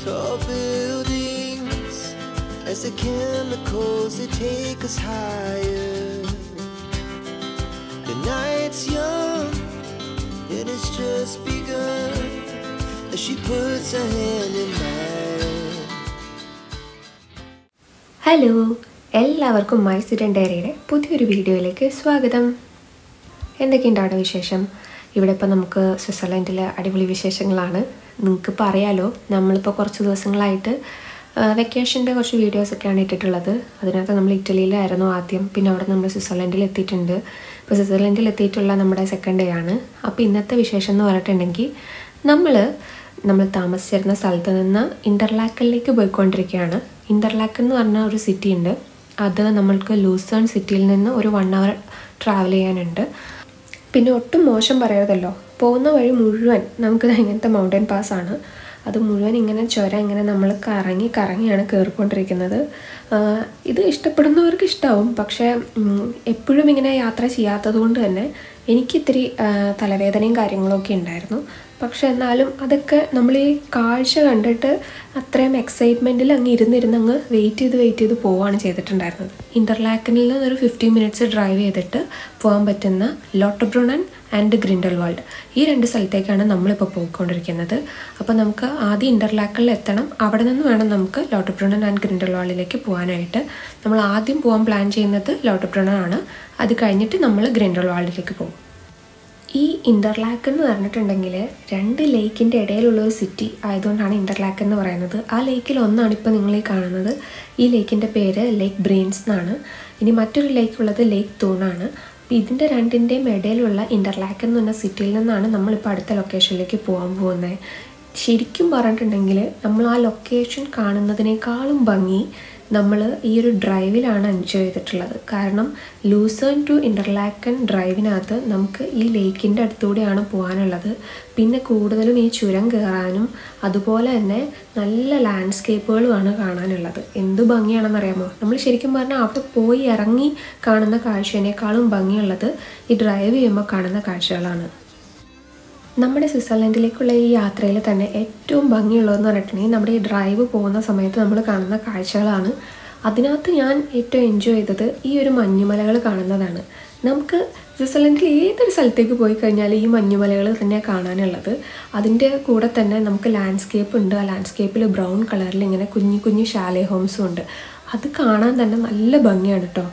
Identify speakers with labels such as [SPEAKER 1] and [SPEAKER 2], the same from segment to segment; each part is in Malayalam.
[SPEAKER 1] Tall buildings as the chemicals they take us higher. The night's young and it's just begun as she puts her hand in mine.
[SPEAKER 2] Hello എല്ലാവർക്കും മൈ സ്റ്റുഡൻറ്റ് ഡയറിയുടെ പുതിയൊരു വീഡിയോയിലേക്ക് സ്വാഗതം എന്തൊക്കെയുണ്ട് അവിടെ വിശേഷം ഇവിടെ ഇപ്പോൾ നമുക്ക് സ്വിറ്റ്സർലൻഡിലെ അടിപൊളി വിശേഷങ്ങളാണ് നിങ്ങൾക്ക് പറയാലോ നമ്മളിപ്പോൾ കുറച്ച് ദിവസങ്ങളായിട്ട് വെക്കേഷൻ്റെ കുറച്ച് വീഡിയോസൊക്കെയാണ് ഇട്ടിട്ടുള്ളത് അതിനകത്ത് നമ്മൾ ഇറ്റലിയിലായിരുന്നു ആദ്യം പിന്നെ അവിടെ നമ്മൾ സ്വിറ്റ്സർലൻഡിൽ എത്തിയിട്ടുണ്ട് ഇപ്പോൾ സ്വിറ്റ്സർലൻഡിൽ എത്തിയിട്ടുള്ള നമ്മുടെ സെക്കൻഡ് ഡേ ആണ് അപ്പോൾ ഇന്നത്തെ വിശേഷം എന്ന് പറഞ്ഞിട്ടുണ്ടെങ്കിൽ നമ്മൾ നമ്മൾ താമസിച്ചിരുന്ന സ്ഥലത്ത് നിന്ന് ഇൻ്റർലാക്കലിലേക്ക് പോയിക്കൊണ്ടിരിക്കുകയാണ് ഇൻ്റർലാക്ക് എന്ന് പറഞ്ഞ ഒരു സിറ്റി ഉണ്ട് അത് നമ്മൾക്ക് ലൂസേൺ സിറ്റിയിൽ നിന്ന് ഒരു വൺ അവർ ട്രാവൽ ചെയ്യാനുണ്ട് പിന്നെ ഒട്ടും മോശം പറയരുതല്ലോ പോകുന്ന വഴി മുഴുവൻ നമുക്ക് ഇങ്ങനത്തെ മൗണ്ടൻ പാസ് ആണ് അത് മുഴുവൻ ഇങ്ങനെ ചുരം ഇങ്ങനെ നമ്മൾ കറങ്ങി കറങ്ങിയാണ് കയറിക്കൊണ്ടിരിക്കുന്നത് ആഹ് ഇത് ഇഷ്ടപ്പെടുന്നവർക്ക് ഇഷ്ടമാവും പക്ഷേ ഉം, എപ്പോഴും ഇങ്ങനെ യാത്ര ചെയ്യാത്തത് കൊണ്ട് തന്നെ എനിക്കിത്തിരി ആഹ്, തലവേദനയും കാര്യങ്ങളൊക്കെ ഉണ്ടായിരുന്നു പക്ഷെ എന്നാലും അതൊക്കെ നമ്മൾ ഈ കാഴ്ച കണ്ടിട്ട് അത്രയും എക്സൈറ്റ്മെൻറ്റിൽ അങ്ങ് ഇരുന്നിരുന്ന് അങ്ങ് വെയിറ്റ് ചെയ്ത് വെയിറ്റ് ചെയ്ത് പോവുകയാണ് ചെയ്തിട്ടുണ്ടായിരുന്നത് ഇൻ്റർലാക്കനിൽ നിന്ന് ഒരു ഫിഫ്റ്റീൻ മിനിറ്റ്സ് ഡ്രൈവ് ചെയ്തിട്ട് പോകാൻ പറ്റുന്ന ലോട്ടബ്രുണൻ ആൻഡ് ഗ്രിൻഡൽവാൾഡ് ഈ രണ്ട് സ്ഥലത്തേക്കാണ് നമ്മളിപ്പോൾ പോയിക്കൊണ്ടിരിക്കുന്നത് അപ്പോൾ നമുക്ക് ആദ്യം ഇൻ്റർലാക്കനിൽ എത്തണം അവിടെ നിന്ന് വേണം നമുക്ക് ലോട്ടബ്രുണൻ ആൻഡ് ഗ്രിൻഡൽവാൾഡിലേക്ക് പോകാനായിട്ട് നമ്മൾ ആദ്യം പോകാൻ പ്ലാൻ ചെയ്യുന്നത് ലോട്ടബ്രുണൻ ആണ് അത് കഴിഞ്ഞിട്ട് നമ്മൾ ഗ്രിൻഡൽവാൾഡിലേക്ക് പോകും ഈ ഇൻ്റർലാക്ക് എന്ന് പറഞ്ഞിട്ടുണ്ടെങ്കിൽ രണ്ട് ലേക്കിൻ്റെ ഇടയിലുള്ള ഒരു സിറ്റി ആയതുകൊണ്ടാണ് ഇൻ്റർലാക്ക് എന്ന് പറയുന്നത് ആ ലേക്കിൽ ഒന്നാണ് ഇപ്പോൾ നിങ്ങൾ ഈ കാണുന്നത് ഈ ലേക്കിൻ്റെ പേര് ലേക്ക് ബ്രെയിൻസ് എന്നാണ് ഇനി മറ്റൊരു ലേക്ക് ഉള്ളത് ലേക്ക് തൂണാണ് അപ്പോൾ ഇതിൻ്റെ രണ്ടിൻ്റെയും ഇടയിലുള്ള ഇൻ്റർലാക്ക് എന്ന് പറഞ്ഞ സിറ്റിയിൽ നിന്നാണ് നമ്മളിപ്പോൾ അടുത്ത ലൊക്കേഷനിലേക്ക് പോകാൻ പോകുന്നത് ശരിക്കും പറഞ്ഞിട്ടുണ്ടെങ്കിൽ നമ്മൾ ആ ലൊക്കേഷൻ കാണുന്നതിനേക്കാളും ഭംഗി നമ്മൾ ഈ ഒരു ഡ്രൈവിലാണ് എൻജോയ് ചെയ്തിട്ടുള്ളത് കാരണം ലൂസേൺ ടു ഇൻ്റർലാക്കൻ ഡ്രൈവിനകത്ത് നമുക്ക് ഈ ലേക്കിൻ്റെ അടുത്തൂടെയാണ് പോകാനുള്ളത് പിന്നെ കൂടുതലും ഈ ചുരം കയറാനും അതുപോലെ തന്നെ നല്ല ലാൻഡ്സ്കേപ്പുകളുമാണ് കാണാനുള്ളത് എന്ത് ഭംഗിയാണെന്നറിയാമോ നമ്മൾ ശരിക്കും പറഞ്ഞാൽ അവിടെ പോയി ഇറങ്ങി കാണുന്ന കാഴ്ചേനേക്കാളും ഭംഗിയുള്ളത് ഈ ഡ്രൈവ് ചെയ്യുമ്പോൾ കാണുന്ന കാഴ്ചകളാണ് നമ്മുടെ സ്വിറ്റ്സർലൻഡിലേക്കുള്ള ഈ യാത്രയിൽ തന്നെ ഏറ്റവും ഭംഗിയുള്ളതെന്ന് പറഞ്ഞിട്ടുണ്ടെങ്കിൽ നമ്മുടെ ഈ ഡ്രൈവ് പോകുന്ന സമയത്ത് നമ്മൾ കാണുന്ന കാഴ്ചകളാണ് അതിനകത്ത് ഞാൻ ഏറ്റവും എൻജോയ് ചെയ്തത് ഈ ഒരു മഞ്ഞുമലകൾ കാണുന്നതാണ് നമുക്ക് സ്വിറ്റ്സർലൻഡിൽ ഏതൊരു സ്ഥലത്തേക്ക് പോയി കഴിഞ്ഞാൽ ഈ മഞ്ഞുമലകൾ തന്നെ കാണാനുള്ളത് അതിൻ്റെ കൂടെ തന്നെ നമുക്ക് ലാൻഡ്സ്കേപ്പ് ഉണ്ട് ആ ലാൻഡ്സ്കേപ്പിൽ ബ്രൗൺ കളറിൽ ഇങ്ങനെ കുഞ്ഞു കുഞ്ഞു ഷാലേ ഹോംസും ഉണ്ട് അത് കാണാൻ തന്നെ നല്ല ഭംഗിയാണ് കേട്ടോ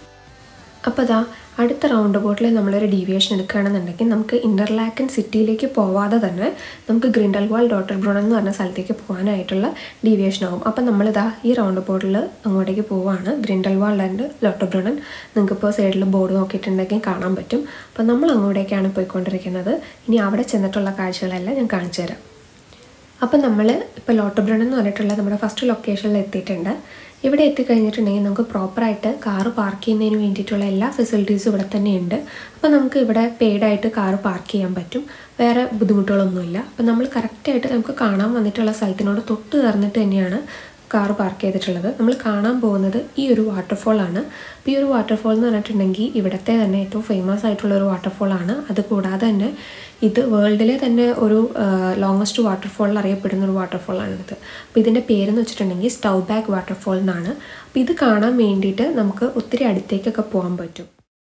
[SPEAKER 2] അപ്പോൾ അതാ അടുത്ത റൗണ്ട് ബോട്ടിൽ നമ്മളൊരു ഡീവിയേഷൻ എടുക്കുകയാണെന്നുണ്ടെങ്കിൽ നമുക്ക് ഇൻ്റർലാക്കൻ സിറ്റിയിലേക്ക് പോവാതെ തന്നെ നമുക്ക് ഗ്രിൻഡൽവാൾ ഡോട്ടർ ബ്രോൺ എന്ന് പറഞ്ഞ സ്ഥലത്തേക്ക് പോകാനായിട്ടുള്ള ഡീവിയേഷൻ ആവും അപ്പം നമ്മളിതാ ഈ റൗണ്ട് ബോട്ടിൽ അങ്ങോട്ടേക്ക് പോവാണ് ഗ്രിൻഡൽവാൾ ആൻഡ് ലോട്ടർ ബ്രോണൻ നിങ്ങൾക്കിപ്പോൾ സൈഡിൽ ബോർഡ് നോക്കിയിട്ടുണ്ടെങ്കിൽ കാണാൻ പറ്റും അപ്പം നമ്മൾ അങ്ങോട്ടേക്കാണ് പോയിക്കൊണ്ടിരിക്കുന്നത് ഇനി അവിടെ ചെന്നിട്ടുള്ള കാഴ്ചകളെല്ലാം ഞാൻ കാണിച്ചു തരാം അപ്പം നമ്മൾ ഇപ്പോൾ ലോട്ടോബ്രൺ എന്ന് പറഞ്ഞിട്ടുള്ള നമ്മുടെ ഫസ്റ്റ് ലൊക്കേഷനിൽ എത്തിയിട്ടുണ്ട് ഇവിടെ എത്തിക്കഴിഞ്ഞിട്ടുണ്ടെങ്കിൽ നമുക്ക് പ്രോപ്പറായിട്ട് കാറ് പാർക്ക് ചെയ്യുന്നതിന് വേണ്ടിയിട്ടുള്ള എല്ലാ ഫെസിലിറ്റീസും ഇവിടെ തന്നെയുണ്ട് അപ്പോൾ നമുക്ക് ഇവിടെ പെയ്ഡായിട്ട് കാറ് പാർക്ക് ചെയ്യാൻ പറ്റും വേറെ ബുദ്ധിമുട്ടുകളൊന്നുമില്ല അപ്പോൾ നമ്മൾ കറക്റ്റായിട്ട് നമുക്ക് കാണാൻ വന്നിട്ടുള്ള സ്ഥലത്തിനോട് തൊട്ട് ചേർന്നിട്ട് തന്നെയാണ് കാർ പാർക്ക് ചെയ്തിട്ടുള്ളത് നമ്മൾ കാണാൻ പോകുന്നത് ഈ ഒരു വാട്ടർഫോൾ ആണ് അപ്പോൾ ഈ ഒരു വാട്ടർഫോൾ എന്ന് പറഞ്ഞിട്ടുണ്ടെങ്കിൽ ഇവിടുത്തെ തന്നെ ഏറ്റവും ഫേമസ് ആയിട്ടുള്ള ഒരു വാട്ടർഫോൾ ആണ് അത് കൂടാതെ തന്നെ ഇത് വേൾഡിലെ തന്നെ ഒരു ലോങ്ങസ്റ്റ് വാട്ടർഫോളിൽ അറിയപ്പെടുന്ന ഒരു വാട്ടർഫോൾ ആണിത് അപ്പോൾ ഇതിൻ്റെ പേരെന്ന് വെച്ചിട്ടുണ്ടെങ്കിൽ സ്റ്റൗ ബാക്ക് വാട്ടർഫോൾ എന്നാണ് അപ്പോൾ ഇത് കാണാൻ വേണ്ടിയിട്ട് നമുക്ക് ഒത്തിരി അടുത്തേക്കൊക്കെ പോകാൻ പറ്റും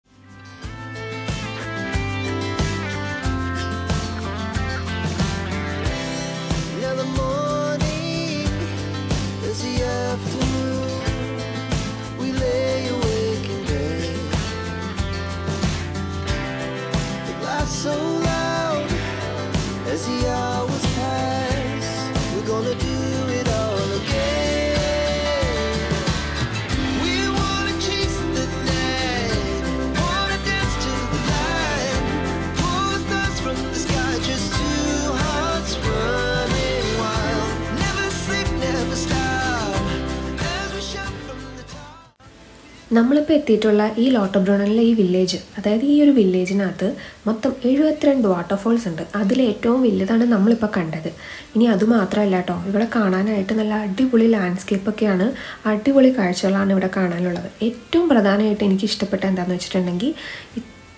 [SPEAKER 1] Now the morning is the afternoon. We lay awake in bed. The laughs so loud as the hours pass. We're gonna do it all again. We wanna chase the night, wanna dance to the light, pull the stars from the sky, just two hearts running wild. Never sleep, never stop, as we shout from the top.
[SPEAKER 2] നമ്മളിപ്പോൾ എത്തിയിട്ടുള്ള ഈ ലോട്ടോബ്രോണിലെ ഈ വില്ലേജ് അതായത് ഈ ഒരു വില്ലേജിനകത്ത് മൊത്തം എഴുപത്തിരണ്ട് വാട്ടർഫോൾസ് ഉണ്ട് അതിൽ ഏറ്റവും വലുതാണ് നമ്മളിപ്പോൾ കണ്ടത് ഇനി അത് മാത്രമല്ല കേട്ടോ ഇവിടെ കാണാനായിട്ട് നല്ല അടിപൊളി ലാൻഡ്സ്കേപ്പൊക്കെയാണ് അടിപൊളി കാഴ്ചകളാണ് ഇവിടെ കാണാനുള്ളത് ഏറ്റവും പ്രധാനമായിട്ട് എനിക്ക് ഇഷ്ടപ്പെട്ട എന്താണെന്ന് വെച്ചിട്ടുണ്ടെങ്കിൽ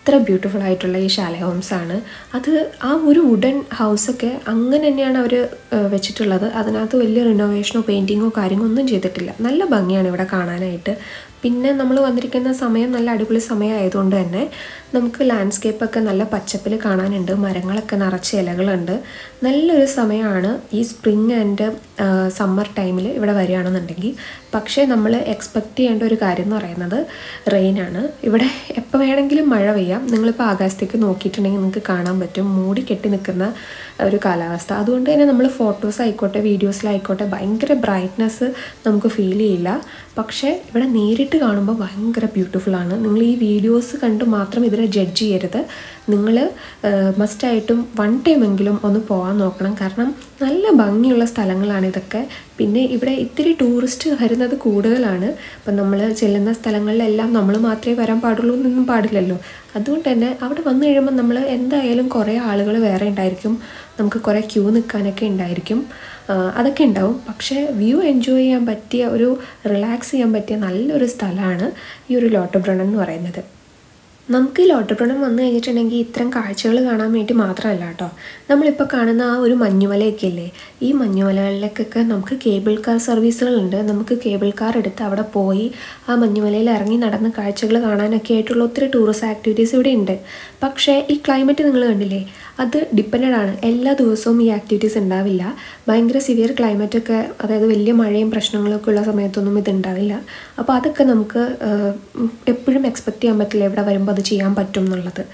[SPEAKER 2] അത്ര ബ്യൂട്ടിഫുൾ ആയിട്ടുള്ള ഈ ഷാല ഹോംസ് ആണ് അത് ആ ഒരു വുഡൻ ഹൗസൊക്കെ അങ്ങനെ തന്നെയാണ് അവർ വെച്ചിട്ടുള്ളത് അതിനകത്ത് വലിയ റിനോവേഷനോ പെയിൻറ്റിങ്ങോ കാര്യങ്ങളോ ഒന്നും ചെയ്തിട്ടില്ല നല്ല ഭംഗിയാണ് ഇവിടെ കാണാനായിട്ട് പിന്നെ നമ്മൾ വന്നിരിക്കുന്ന സമയം നല്ല അടിപൊളി സമയമായതുകൊണ്ട് തന്നെ നമുക്ക് ലാൻഡ്സ്കേപ്പൊക്കെ നല്ല പച്ചപ്പിൽ കാണാനുണ്ട് മരങ്ങളൊക്കെ നിറച്ച് ഇലകളുണ്ട് നല്ലൊരു സമയമാണ് ഈ സ്പ്രിങ് ആൻഡ് സമ്മർ ടൈമിൽ ഇവിടെ വരികയാണെന്നുണ്ടെങ്കിൽ പക്ഷേ നമ്മൾ എക്സ്പെക്റ്റ് ചെയ്യേണ്ട ഒരു കാര്യം എന്ന് പറയുന്നത് റെയിനാണ് ഇവിടെ എപ്പോൾ വേണമെങ്കിലും മഴ പെയ്യാം നിങ്ങളിപ്പോൾ ആകാശത്തേക്ക് നോക്കിയിട്ടുണ്ടെങ്കിൽ നിങ്ങൾക്ക് കാണാൻ പറ്റും മൂടി കെട്ടി നിൽക്കുന്ന ഒരു കാലാവസ്ഥ അതുകൊണ്ട് തന്നെ നമ്മൾ ഫോട്ടോസ് ആയിക്കോട്ടെ വീഡിയോസിലായിക്കോട്ടെ ഭയങ്കര ബ്രൈറ്റ്നെസ് നമുക്ക് ഫീൽ ചെയ്യില്ല പക്ഷേ ഇവിടെ നേരിട്ട് കാണുമ്പോൾ ഭയങ്കര ബ്യൂട്ടിഫുൾ ആണ് നിങ്ങൾ ഈ വീഡിയോസ് കണ്ട് മാത്രം ഇതിനെ ജഡ്ജ് ചെയ്യരുത് നിങ്ങൾ മസ്റ്റായിട്ടും വൺ ടൈമെങ്കിലും ഒന്ന് പോകാൻ നോക്കണം കാരണം നല്ല ഭംഗിയുള്ള സ്ഥലങ്ങളാണ് ഇതൊക്കെ പിന്നെ ഇവിടെ ഇത്തിരി ടൂറിസ്റ്റ് വരുന്നത് കൂടുതലാണ് അപ്പം നമ്മൾ ചെല്ലുന്ന സ്ഥലങ്ങളിലെല്ലാം നമ്മൾ മാത്രമേ വരാൻ പാടുള്ളൂ എന്നൊന്നും പാടില്ലല്ലോ അതുകൊണ്ട് തന്നെ അവിടെ വന്നു കഴിയുമ്പോൾ നമ്മൾ എന്തായാലും കുറേ ആളുകൾ വേറെ ഉണ്ടായിരിക്കും നമുക്ക് കുറേ ക്യൂ നിൽക്കാനൊക്കെ ഉണ്ടായിരിക്കും ആ, അതൊക്കെ ഉണ്ടാവും പക്ഷേ വ്യൂ എൻജോയ് ചെയ്യാൻ പറ്റിയ ഒരു റിലാക്സ് ചെയ്യാൻ പറ്റിയ നല്ലൊരു സ്ഥലമാണ് ഈ ഒരു ലോട്ടബ്രണൻ എന്ന് പറയുന്നത് നമുക്ക് ഈ ലോട്ടബ്രണം വന്നു കഴിഞ്ഞിട്ടുണ്ടെങ്കിൽ ഇത്തരം കാഴ്ചകൾ കാണാൻ വേണ്ടി മാത്രമല്ല കേട്ടോ നമ്മളിപ്പോൾ കാണുന്ന ആ ഒരു മഞ്ഞുമലയൊക്കെ ഇല്ലേ ഈ മഞ്ഞുമലകളിലേക്കൊക്കെ നമുക്ക് കേബിൾ കാർ സർവീസുകളുണ്ട് നമുക്ക് കേബിൾ കാർ എടുത്ത് അവിടെ പോയി ആ മഞ്ഞുമലയിൽ ഇറങ്ങി നടന്ന് കാഴ്ചകൾ കാണാനൊക്കെ ആയിട്ടുള്ള ഒത്തിരി ടൂറിസ്റ്റ് ആക്ടിവിറ്റീസ് ഇവിടെ ഉണ്ട് പക്ഷേ ഈ ക്ലൈമറ്റ് നിങ്ങൾ കണ്ടില്ലേ അത് ഡിപ്പെൻഡ് ആണ് എല്ലാ ദിവസവും ഈ ആക്ടിവിറ്റീസ് ഉണ്ടാവില്ല ഭയങ്കര സിവിയർ ക്ലൈമറ്റ് ഒക്കെ അതായത് വലിയ മഴയും പ്രശ്നങ്ങളൊക്കെ ഉള്ള സമയത്തൊന്നും ഇത് ഉണ്ടാവില്ല അപ്പോൾ അതൊക്കെ നമുക്ക് എപ്പോഴും എക്സ്പെക്റ്റ് ചെയ്യാൻ പറ്റില്ല ഇവിടെ വരുമ്പോൾ അത് ചെയ്യാൻ പറ്റും എന്നുള്ളത്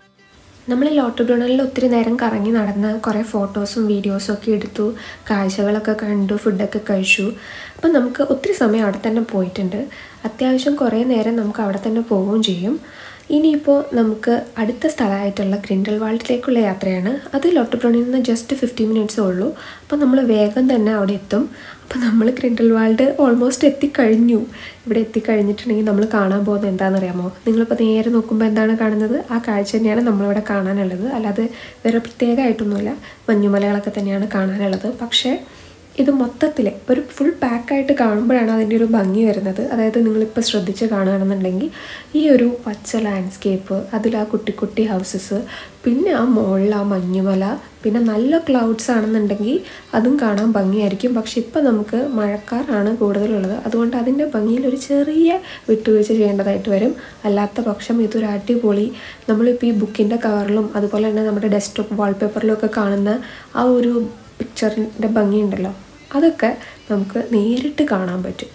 [SPEAKER 2] നമ്മൾ ലോട്ടബ്രണലിൽ ഒത്തിരി നേരം കറങ്ങി നടന്ന് കുറേ ഫോട്ടോസും വീഡിയോസും ഒക്കെ എടുത്തു കാഴ്ചകളൊക്കെ കണ്ടു ഫുഡൊക്കെ കഴിച്ചു അപ്പം നമുക്ക് ഒത്തിരി സമയം അവിടെ തന്നെ പോയിട്ടുണ്ട് അത്യാവശ്യം കുറേ നേരം നമുക്ക് അവിടെ തന്നെ പോവുകയും ചെയ്യും ഇനിയിപ്പോൾ നമുക്ക് അടുത്ത സ്ഥലമായിട്ടുള്ള ഗ്രിൻഡൽവാൾഡിലേക്കുള്ള യാത്രയാണ് അത് ലോട്ടബ്രോണിൽ നിന്ന് ജസ്റ്റ് ഫിഫ്റ്റി മിനിറ്റ്സേ ഉള്ളൂ അപ്പോൾ നമ്മൾ വേഗം തന്നെ അവിടെ എത്തും അപ്പോൾ നമ്മൾ ഗ്രിൻഡൽവാൾഡ് ഓൾമോസ്റ്റ് എത്തിക്കഴിഞ്ഞു ഇവിടെ എത്തിക്കഴിഞ്ഞിട്ടുണ്ടെങ്കിൽ നമ്മൾ കാണാൻ പോകുന്നത് എന്താണെന്നറിയാമോ നിങ്ങളിപ്പോൾ നേരെ നോക്കുമ്പോൾ എന്താണ് കാണുന്നത് ആ കാഴ്ച തന്നെയാണ് നമ്മളിവിടെ കാണാനുള്ളത് അല്ലാതെ വേറെ പ്രത്യേകമായിട്ടൊന്നുമില്ല മഞ്ഞുമലകളൊക്കെ തന്നെയാണ് കാണാനുള്ളത് പക്ഷേ ഇത് മൊത്തത്തിൽ ഒരു ഫുൾ പാക്കായിട്ട് കാണുമ്പോഴാണ് അതിൻ്റെ ഒരു ഭംഗി വരുന്നത് അതായത് നിങ്ങളിപ്പോൾ ശ്രദ്ധിച്ച് കാണുകയാണെന്നുണ്ടെങ്കിൽ ഈ ഒരു പച്ച ലാൻഡ്സ്കേപ്പ് അതിൽ ആ കുട്ടി കുട്ടി ഹൗസസ് പിന്നെ ആ മുകളിൽ ആ മഞ്ഞുമല പിന്നെ നല്ല ക്ലൗഡ്സ് ആണെന്നുണ്ടെങ്കിൽ അതും കാണാൻ ഭംഗിയായിരിക്കും പക്ഷെ ഇപ്പം നമുക്ക് മഴക്കാറാണ് കൂടുതലുള്ളത് അതുകൊണ്ട് അതിൻ്റെ ഭംഗിയിൽ ഒരു ചെറിയ വിട്ടുവീഴ്ച ചെയ്യേണ്ടതായിട്ട് വരും അല്ലാത്ത പക്ഷം ഇതൊരു അടിപൊളി നമ്മളിപ്പോൾ ഈ ബുക്കിൻ്റെ കവറിലും അതുപോലെ തന്നെ നമ്മുടെ ഡെസ്ക്ടോപ്പ് വാൾപേപ്പറിലും ഒക്കെ കാണുന്ന ആ ഒരു പിക്ചറിൻ്റെ ഭംഗിയുണ്ടല്ലോ അതൊക്കെ നമുക്ക് നേരിട്ട് കാണാൻ പറ്റും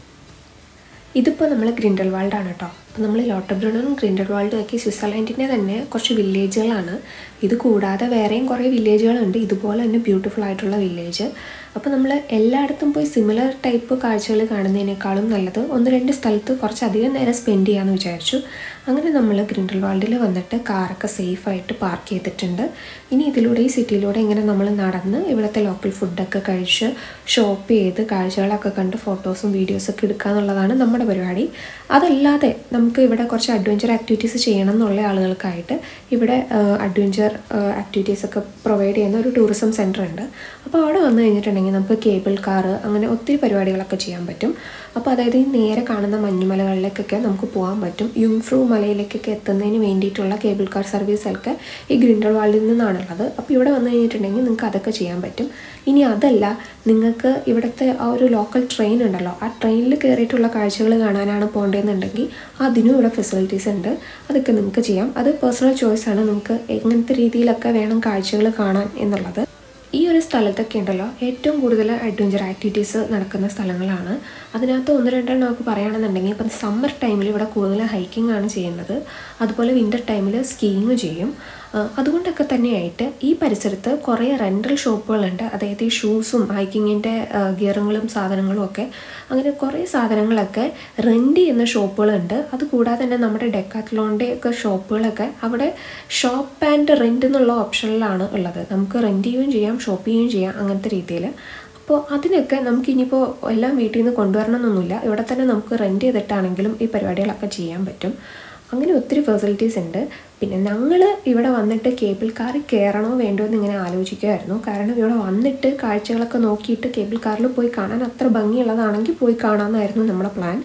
[SPEAKER 2] ഇതിപ്പോൾ നമ്മൾ ഗ്രിൻഡൽവാൾഡാണ് കേട്ടോ അപ്പോൾ നമ്മൾ ലോട്ടബ്രണും ഗ്രിൻഡൽവാൾഡും ഒക്കെ സ്വിറ്റ്സർലാൻഡിൻ്റെ തന്നെ കുറച്ച് വില്ലേജുകളാണ് ഇത് കൂടാതെ വേറെയും കുറേ വില്ലേജുകളുണ്ട് ഇതുപോലെ തന്നെ ബ്യൂട്ടിഫുൾ ആയിട്ടുള്ള വില്ലേജ് അപ്പോൾ നമ്മൾ എല്ലായിടത്തും പോയി സിമിലർ ടൈപ്പ് കാഴ്ചകൾ കാണുന്നതിനേക്കാളും നല്ലത് ഒന്ന് രണ്ട് സ്ഥലത്ത് കുറച്ചധികം നേരം സ്പെൻഡ് ചെയ്യാമെന്ന് വിചാരിച്ചു അങ്ങനെ നമ്മൾ ഗ്രിൻഡൽവാൾഡിൽ വന്നിട്ട് കാറൊക്കെ സേഫായിട്ട് പാർക്ക് ചെയ്തിട്ടുണ്ട് ഇനി ഇതിലൂടെ ഈ സിറ്റിയിലൂടെ ഇങ്ങനെ നമ്മൾ നടന്ന് ഇവിടുത്തെ ലോക്കൽ ഫുഡൊക്കെ കഴിച്ച് ഷോപ്പ് ചെയ്ത് കാഴ്ചകളൊക്കെ കണ്ട് ഫോട്ടോസും വീഡിയോസൊക്കെ എടുക്കുക എന്നുള്ളതാണ് നമ്മുടെ പരിപാടി അതല്ലാതെ നമുക്ക് ഇവിടെ കുറച്ച് അഡ്വഞ്ചർ ആക്ടിവിറ്റീസ് ചെയ്യണം എന്നുള്ള ആളുകൾക്കായിട്ട് ഇവിടെ അഡ്വഞ്ചർ ആക്ടിവിറ്റീസ് ഒക്കെ പ്രൊവൈഡ് ചെയ്യുന്ന ഒരു ടൂറിസം സെൻറ്റർ ഉണ്ട് അപ്പോൾ അവിടെ വന്നു കഴിഞ്ഞിട്ടുണ്ടെങ്കിൽ നമുക്ക് കേബിൾ കാറ് അങ്ങനെ ഒത്തിരി പരിപാടികളൊക്കെ ചെയ്യാൻ പറ്റും അപ്പോൾ അതായത് ഈ നേരെ കാണുന്ന മഞ്ഞുമലകളിലേക്കൊക്കെ നമുക്ക് പോകാൻ പറ്റും യുംഫ്രൂ മലയിലേക്കൊക്കെ എത്തുന്നതിന് വേണ്ടിയിട്ടുള്ള കേബിൾ കാർ സർവീസൊക്കെ ഈ ഗ്രിൻഡൽവാൾഡിൽ നിന്നാണുള്ളത് അപ്പോൾ ഇവിടെ വന്നു കഴിഞ്ഞിട്ടുണ്ടെങ്കിൽ നിങ്ങൾക്ക് അതൊക്കെ ചെയ്യാൻ പറ്റും ഇനി അതല്ല നിങ്ങൾക്ക് ഇവിടുത്തെ ആ ഒരു ലോക്കൽ ട്രെയിൻ ഉണ്ടല്ലോ ആ ട്രെയിനിൽ കയറിയിട്ടുള്ള കാഴ്ചകൾ കാണാനാണ് പോകേണ്ടതെന്നുണ്ടെങ്കിൽ അതിനും ഇവിടെ ഫെസിലിറ്റീസ് ഉണ്ട് അതൊക്കെ നിങ്ങൾക്ക് ചെയ്യാം അത് പേഴ്സണൽ ചോയ്സ് ആണ് നിങ്ങൾക്ക് എങ്ങനത്തെ രീതിയിലൊക്കെ വേണം കാഴ്ചകൾ കാണാൻ എന്നുള്ളത് ഈ ഒരു സ്ഥലത്തൊക്കെ ഉണ്ടല്ലോ ഏറ്റവും കൂടുതൽ അഡ്വഞ്ചർ ആക്ടിവിറ്റീസ് നടക്കുന്ന സ്ഥലങ്ങളാണ് അതിനകത്ത് ഒന്ന് രണ്ടെണ്ണം നമുക്ക് പറയുകയാണെന്നുണ്ടെങ്കിൽ ഇപ്പം സമ്മർ ടൈമിൽ ഇവിടെ കൂടുതൽ ഹൈക്കിംഗ് ആണ് ചെയ്യുന്നത് അതുപോലെ വിൻ്റർ ടൈമിൽ സ്കീയിങ് ചെയ്യും ആ, അതുകൊണ്ടൊക്കെ തന്നെയായിട്ട് ഈ പരിസരത്ത് കുറേ റെൻ്റൽ ഷോപ്പുകളുണ്ട് അതായത് ഈ ഷൂസും ഹൈക്കിങ്ങിൻ്റെ ഗിയറുകളും സാധനങ്ങളും ഒക്കെ അങ്ങനെ കുറേ സാധനങ്ങളൊക്കെ റെൻ്റ് ചെയ്യുന്ന ഷോപ്പുകളുണ്ട് അതുകൂടാതെ തന്നെ നമ്മുടെ ഡെക്കാത്ലോണിൻ്റെ ഒക്കെ ഷോപ്പുകളൊക്കെ അവിടെ ഷോപ്പ് ആൻഡ് റെൻ്റ് എന്നുള്ള ഓപ്ഷനിലാണ് ഉള്ളത് നമുക്ക് റെൻ്റ് ചെയ്യുകയും ചെയ്യാം ഷോപ്പ് ചെയ്യുകയും ചെയ്യാം അങ്ങനത്തെ രീതിയിൽ അപ്പോൾ അതിനൊക്കെ നമുക്ക് ഇനിയിപ്പോൾ എല്ലാം വീട്ടിൽ നിന്ന് കൊണ്ടുവരണമെന്നൊന്നുമില്ല ഇവിടെ തന്നെ നമുക്ക് റെൻറ്റ് ചെയ്തിട്ടാണെങ്കിലും ഈ പരിപാടികളൊക്കെ ചെയ്യാൻ പറ്റും അങ്ങനെ ഒത്തിരി ഫെസിലിറ്റീസ് ഉണ്ട് പിന്നെ ഞങ്ങൾ ഇവിടെ വന്നിട്ട് കേബിൾ കാറിൽ കയറണോ വേണ്ടോ എന്ന് ഇങ്ങനെ ആലോചിക്കുമായിരുന്നു കാരണം ഇവിടെ വന്നിട്ട് കാഴ്ചകളൊക്കെ നോക്കിയിട്ട് കേബിൾ കാറിൽ പോയി കാണാൻ അത്ര ഭംഗിയുള്ളതാണെങ്കിൽ പോയി കാണാമെന്നായിരുന്നു നമ്മുടെ പ്ലാൻ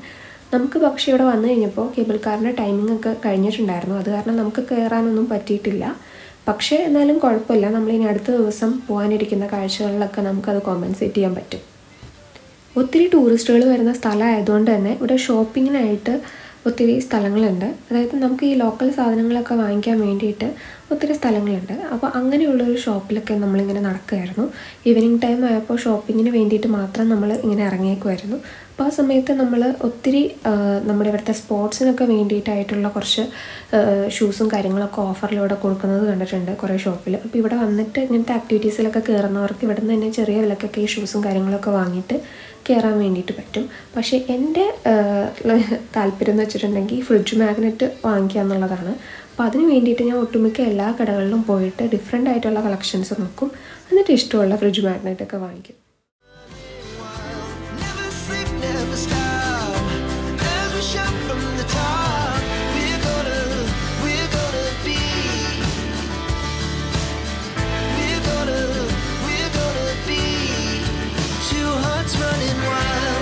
[SPEAKER 2] നമുക്ക് പക്ഷേ ഇവിടെ വന്നു കഴിഞ്ഞപ്പോൾ കേബിൾ കാറിൻ്റെ ടൈമിംഗ് ഒക്കെ കഴിഞ്ഞിട്ടുണ്ടായിരുന്നു അത് കാരണം നമുക്ക് കയറാനൊന്നും പറ്റിയിട്ടില്ല പക്ഷേ എന്നാലും കുഴപ്പമില്ല നമ്മളിനി അടുത്ത ദിവസം പോകാനിരിക്കുന്ന കാഴ്ചകളിലൊക്കെ നമുക്കത് കോമ്പൻസേറ്റ് ചെയ്യാൻ പറ്റും ഒത്തിരി ടൂറിസ്റ്റുകൾ വരുന്ന സ്ഥലമായതുകൊണ്ട് തന്നെ ഇവിടെ ഷോപ്പിങ്ങിനായിട്ട് ഒത്തിരി സ്ഥലങ്ങളുണ്ട് അതായത് നമുക്ക് ഈ ലോക്കൽ സാധനങ്ങളൊക്കെ വാങ്ങിക്കാൻ വേണ്ടിയിട്ട് ഒത്തിരി സ്ഥലങ്ങളുണ്ട് അപ്പോൾ അങ്ങനെയുള്ളൊരു ഷോപ്പിലൊക്കെ നമ്മളിങ്ങനെ നടക്കുമായിരുന്നു ഈവനിങ് ടൈം ആയപ്പോൾ ഷോപ്പിങ്ങിന് വേണ്ടിയിട്ട് മാത്രം നമ്മൾ ഇങ്ങനെ ഇറങ്ങിയേക്കുമായിരുന്നു അപ്പോൾ ആ സമയത്ത് നമ്മൾ ഒത്തിരി ആ, നമ്മുടെ ഇവിടുത്തെ സ്പോർട്സിനൊക്കെ വേണ്ടിയിട്ടായിട്ടുള്ള കുറച്ച് ഷൂസും കാര്യങ്ങളൊക്കെ ഓഫറിലൂടെ കൊടുക്കുന്നത് കണ്ടിട്ടുണ്ട് കുറേ ഷോപ്പിൽ അപ്പോൾ ഇവിടെ വന്നിട്ട് ഇങ്ങനത്തെ ആക്ടിവിറ്റീസിലൊക്കെ കയറുന്നവർക്ക് ഇവിടെ നിന്ന് തന്നെ ചെറിയ വിലക്കൊക്കെ ഈ ഷൂസും കാര്യങ്ങളൊക്കെ വാങ്ങിയിട്ട് കയറാൻ വേണ്ടിയിട്ട് പറ്റും പക്ഷേ എൻ്റെ താല്പര്യം എന്ന് വെച്ചിട്ടുണ്ടെങ്കിൽ ഫ്രിഡ്ജ് മാഗ്നറ്റ് വാങ്ങിക്കുക എന്നുള്ളതാണ് അപ്പോൾ അതിന് വേണ്ടിയിട്ട് ഞാൻ ഒട്ടുമിക്ക എല്ലാ കടകളിലും പോയിട്ട് ഡിഫറെൻ്റ് ആയിട്ടുള്ള കളക്ഷൻസ് നോക്കും എന്നിട്ട് ഇഷ്ടമുള്ള ഫ്രിഡ്ജ് മാഗ്നറ്റ് ഒക്കെ വാങ്ങിക്കും
[SPEAKER 1] Never sleep, never stop. As we shout from the top, we're gonna, we're gonna be. We're gonna, we're gonna be. Two hearts running wild.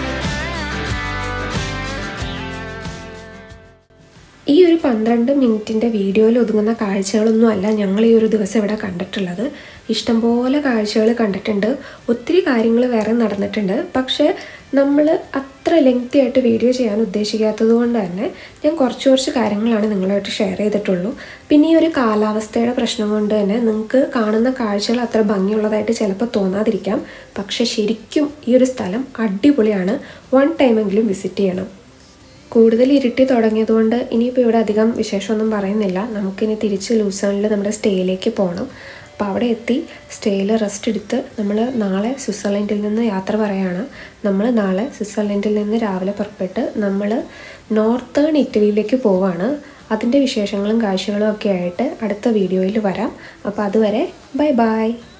[SPEAKER 2] ഈ ഒരു പന്ത്രണ്ട് മിനിറ്റിൻ്റെ വീഡിയോയിൽ ഒതുങ്ങുന്ന കാഴ്ചകളൊന്നും അല്ല ഞങ്ങൾ ഈ ഒരു ദിവസം ഇവിടെ കണ്ടിട്ടുള്ളത് ഇഷ്ടംപോലെ കാഴ്ചകൾ കണ്ടിട്ടുണ്ട് ഒത്തിരി കാര്യങ്ങൾ വേറെ നടന്നിട്ടുണ്ട് പക്ഷേ നമ്മൾ അത്ര ലെങ്തി ആയിട്ട് വീഡിയോ ചെയ്യാൻ ഉദ്ദേശിക്കാത്തത് കൊണ്ട് തന്നെ ഞാൻ കുറച്ച് കുറച്ച് കാര്യങ്ങളാണ് നിങ്ങളുമായിട്ട് ഷെയർ ചെയ്തിട്ടുള്ളൂ പിന്നെ ഈ ഒരു കാലാവസ്ഥയുടെ പ്രശ്നം കൊണ്ട് തന്നെ നിങ്ങൾക്ക് കാണുന്ന കാഴ്ചകൾ അത്ര ഭംഗിയുള്ളതായിട്ട് ചിലപ്പോൾ തോന്നാതിരിക്കാം പക്ഷേ ശരിക്കും ഈ ഒരു സ്ഥലം അടിപൊളിയാണ് വൺ ടൈമെങ്കിലും വിസിറ്റ് ചെയ്യണം കൂടുതൽ ഇരുട്ടി തുടങ്ങിയതുകൊണ്ട് ഇനിയിപ്പോൾ ഇവിടെ അധികം വിശേഷമൊന്നും പറയുന്നില്ല നമുക്കിനി തിരിച്ച് ലൂസേണിൽ നമ്മുടെ സ്റ്റേയിലേക്ക് പോകണം അപ്പോൾ അവിടെ എത്തി സ്റ്റേയിൽ റെസ്റ്റ് എടുത്ത് നമ്മൾ നാളെ സ്വിറ്റ്സർലൻഡിൽ നിന്ന് യാത്ര പറയാണ് നമ്മൾ നാളെ സ്വിറ്റ്സർലൻഡിൽ നിന്ന് രാവിലെ പുറപ്പെട്ട് നമ്മൾ നോർത്തേൺ ഇറ്റലിയിലേക്ക് പോവാണ് അതിൻ്റെ വിശേഷങ്ങളും കാഴ്ചകളും ഒക്കെ ആയിട്ട് അടുത്ത വീഡിയോയിൽ വരാം അപ്പോൾ അതുവരെ ബൈ ബൈ